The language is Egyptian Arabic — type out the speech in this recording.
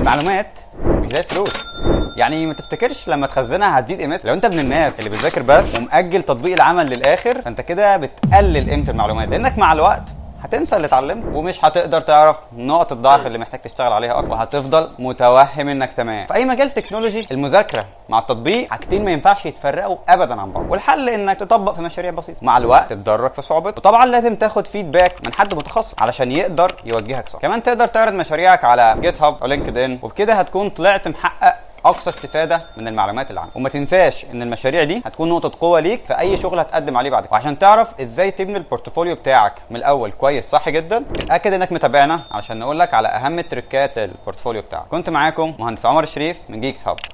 المعلومات مش زي الفلوس يعني ما تفتكرش لما تخزنها هتزيد قيمتها لو انت من الناس اللي بتذاكر بس ومأجل تطبيق العمل للاخر فانت كده بتقلل قيمه المعلومات لانك مع الوقت هتنسى اللي اتعلمته ومش هتقدر تعرف نقط الضعف اللي محتاج تشتغل عليها اكتر وهتفضل متوهم انك تمام في اي مجال تكنولوجي المذاكره مع التطبيق حاجتين ما ينفعش يتفرقوا ابدا عن بعض والحل انك تطبق في مشاريع بسيطه مع الوقت تتدرج في صعوبته وطبعا لازم تاخد فيدباك من حد متخصص علشان يقدر يوجهك صح كمان تقدر تعرض مشاريعك على جيت هاب او لينكد ان وبكده هتكون طلعت محقق اقصى استفاده من المعلومات اللي عندك وما تنساش ان المشاريع دي هتكون نقطه قوه ليك في اي شغل هتقدم عليه بعد كده وعشان تعرف ازاي تبني البورتفوليو بتاعك من الاول كويس صح جدا اتاكد انك متابعنا علشان نقول لك على اهم التريكات للبورتفوليو بتاعك كنت معاكم مهندس عمر الشريف من جيكس هاب